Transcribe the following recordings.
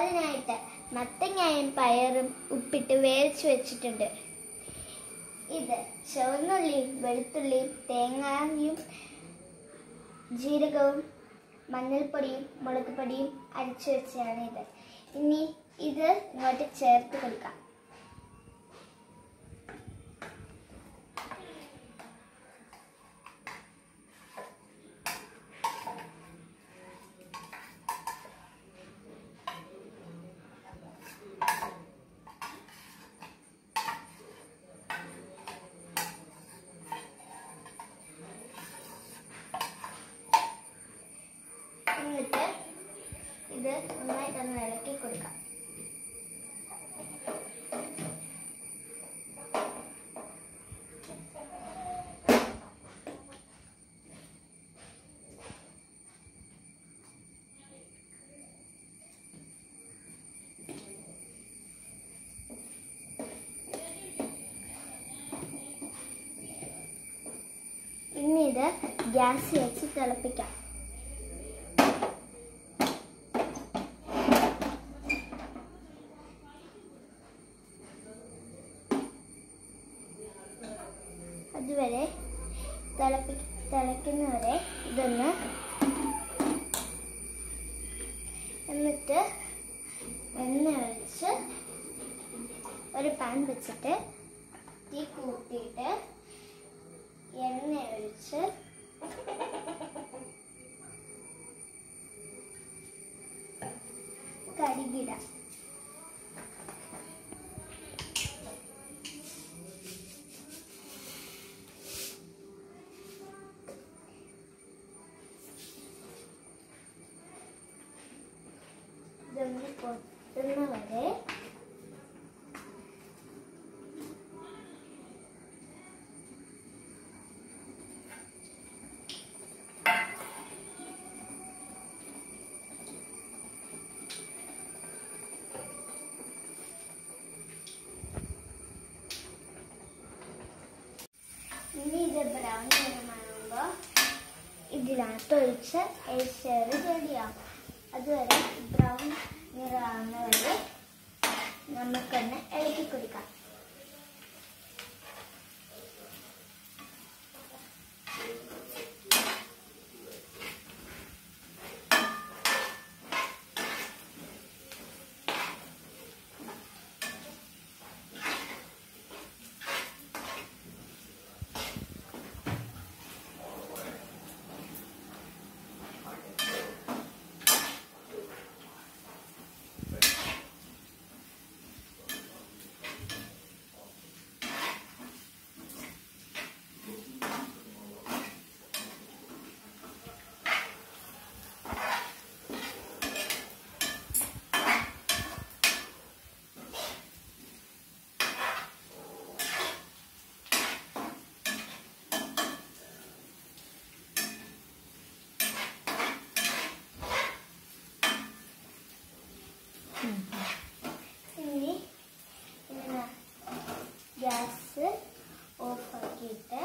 അതിനായിട്ട് മത്തങ്ങായും പയറും ഉപ്പിട്ട് വേവിച്ച് വെച്ചിട്ടുണ്ട് ഇത് ചുവന്നുള്ളിയും വെളുത്തുള്ളിയും തേങ്ങയും ജീരകവും മഞ്ഞൾപ്പൊടിയും മുളക് പൊടിയും അരച്ചു വെച്ചതാണ് ഇത് ഇനി ഇത് ഇങ്ങോട്ട് ചേർത്ത് കൊടുക്കാം എന്നിട്ട് ഇത് നന്നായിട്ടൊന്ന് ഇളക്കി കൊടുക്കാം ഇനി ഇത് ഗ്യാസ് വെച്ച് തിളപ്പിക്കാം അതുവരെ തിളപ്പി തിളയ്ക്കുന്നവരെ ഇതൊന്ന് എന്നിട്ട് എണ്ണ ഒഴിച്ച് ഒരു പാൻ വെച്ചിട്ട് തീ കൂട്ടിയിട്ട് എണ്ണ ഒഴിച്ച് കടുകിടാം ഇതൊന്ന് പൊട്ടുന്ന വരെ ഇനി ഇത് ബ്രൗൺ നിറമാകുമ്പോൾ ഇതിനകത്ത് ഒഴിച്ച് എരിശ്ശേറി റെഡിയാവും അതുവരെ ബ്രൗൺ നിറമാകുന്ന വരെ നമുക്കൊന്ന് ഇളക്കി കൊടുക്കാം ഇനി ഇങ്ങനെ ഗ്യാസ് ഓഫാക്കിയിട്ട്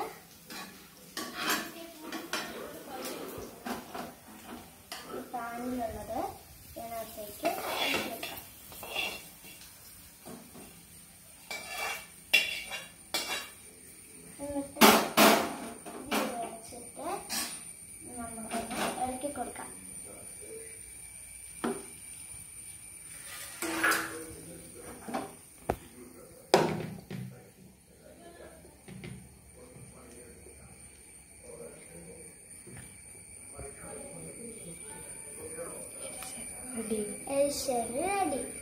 ഈ പാനിലുള്ളത് ഇതിനകത്തേക്ക് വെക്കാം എന്നിട്ട് ഇത് വെച്ചിട്ട് നമുക്കൊന്ന് ഇളക്കി കൊടുക്കാം റെഡി എരിശ്ശേരി റെഡി